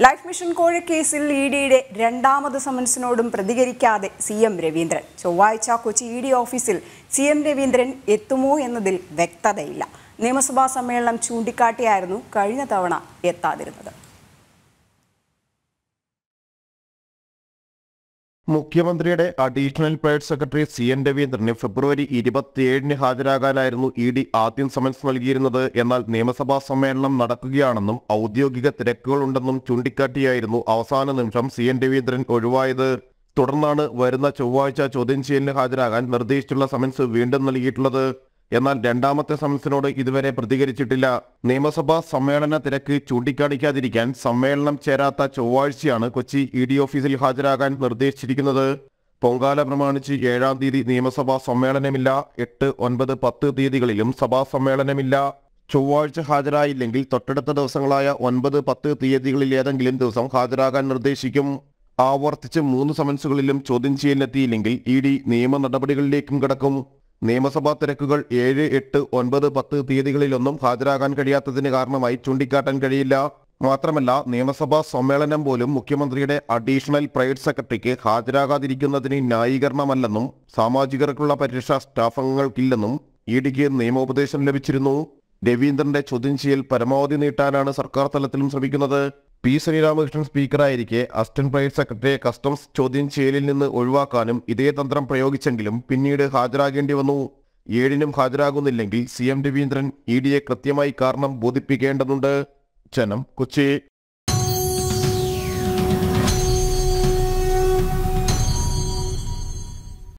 life mission കോഴക്കേസിൽ E ഡിയുടെ രണ്ടാമത് സമൻസിനോടും പ്രതികരിക്കാതെ സി എം രവീന്ദ്രൻ ചൊവ്വാഴ്ച കൊച്ചി ഇ ഡി ഓഫീസിൽ സി എം രവീന്ദ്രൻ എത്തുമോ എന്നതിൽ വ്യക്തതയില്ല നിയമസഭാ സമ്മേളനം ചൂണ്ടിക്കാട്ടിയായിരുന്നു കഴിഞ്ഞ തവണ എത്താതിരുന്നത് മുഖ്യമന്ത്രിയുടെ additional private secretary C N രവീന്ദ്രന് ഫെബ്രുവരി ഇരുപത്തിയേഴിന് ഹാജരാകാനായിരുന്നു ഇ ഡി ആദ്യം സമൻസ് നൽകിയിരുന്നത് എന്നാൽ നിയമസഭാ സമ്മേളനം നടക്കുകയാണെന്നും ഔദ്യോഗിക തിരക്കുകളുണ്ടെന്നും ചൂണ്ടിക്കാട്ടിയായിരുന്നു അവസാന നിമിഷം സി എൻ രവീന്ദ്രൻ ഒഴിവായത് തുടർന്നാണ് വരുന്ന ചൊവ്വാഴ്ച ചോദ്യം ചെയ്യലിന് ഹാജരാകാൻ നിർദ്ദേശിച്ചുള്ള സമൻസ് വീണ്ടും നൽകിയിട്ടുള്ളത് എന്നാൽ രണ്ടാമത്തെ സമൻസിനോട് ഇതുവരെ പ്രതികരിച്ചിട്ടില്ല നിയമസഭാ സമ്മേളന തിരക്ക് ചൂണ്ടിക്കാണിക്കാതിരിക്കാൻ സമ്മേളനം ചേരാത്ത ചൊവ്വാഴ്ചയാണ് കൊച്ചി ഇ ഡി ഓഫീസിൽ ഹാജരാകാൻ നിർദ്ദേശിച്ചിരിക്കുന്നത് പൊങ്കാല പ്രമാണിച്ച് ഏഴാം തീയതി നിയമസഭാ സമ്മേളനമില്ല എട്ട് ഒൻപത് പത്ത് തീയതികളിലും സഭാ സമ്മേളനമില്ല ചൊവ്വാഴ്ച ഹാജരായില്ലെങ്കിൽ തൊട്ടടുത്ത ദിവസങ്ങളായ ഒൻപത് പത്ത് തീയതികളിൽ ഏതെങ്കിലും ദിവസം ഹാജരാകാൻ നിർദ്ദേശിക്കും ആവർത്തിച്ച് മൂന്ന് സമൻസുകളിലും ചോദ്യം ചെയ്യലിനെത്തിയില്ലെങ്കിൽ ഇ ഡി നിയമ നടപടികളിലേക്കും കടക്കും നിയമസഭാ തിരക്കുകൾ ഏഴ് എട്ട് ഒൻപത് പത്ത് തീയതികളിലൊന്നും ഹാജരാകാൻ കഴിയാത്തതിന് കാരണമായി ചൂണ്ടിക്കാട്ടാൻ കഴിയില്ല മാത്രമല്ല നിയമസഭാ സമ്മേളനം പോലും മുഖ്യമന്ത്രിയുടെ അഡീഷണൽ പ്രൈവറ്റ് സെക്രട്ടറിക്ക് ഹാജരാകാതിരിക്കുന്നതിന് ന്യായീകരണമല്ലെന്നും സാമാജികർക്കുള്ള പരിരക്ഷ സ്റ്റാഫ് അംഗങ്ങൾക്കില്ലെന്നും ഇ ഡിക്ക് നിയമോപദേശം ലഭിച്ചിരുന്നു രവീന്ദ്രന്റെ ചോദ്യം ചെയ്യൽ പരമാവധി നീട്ടാനാണ് സർക്കാർ തലത്തിലും ശ്രമിക്കുന്നത് പി ശ്രീരാമകൃഷ്ണൻ സ്പീക്കറായിരിക്കെ അസിസ്റ്റന്റ് പ്രൈവറ്റ് സെക്രട്ടറിയെ കസ്റ്റംസ് ചോദ്യം ചെയ്യലിൽ നിന്ന് ഒഴിവാക്കാനും ഇതേ തന്ത്രം പ്രയോഗിച്ചെങ്കിലും പിന്നീട് ഹാജരാകേണ്ടി വന്നു ഏഴിനും ഹാജരാകുന്നില്ലെങ്കിൽ സി എം രവീന്ദ്രൻ ഇ ഡിയെ കൃത്യമായി കാരണം ബോധിപ്പിക്കേണ്ടതുണ്ട് ജനം കൊച്ചി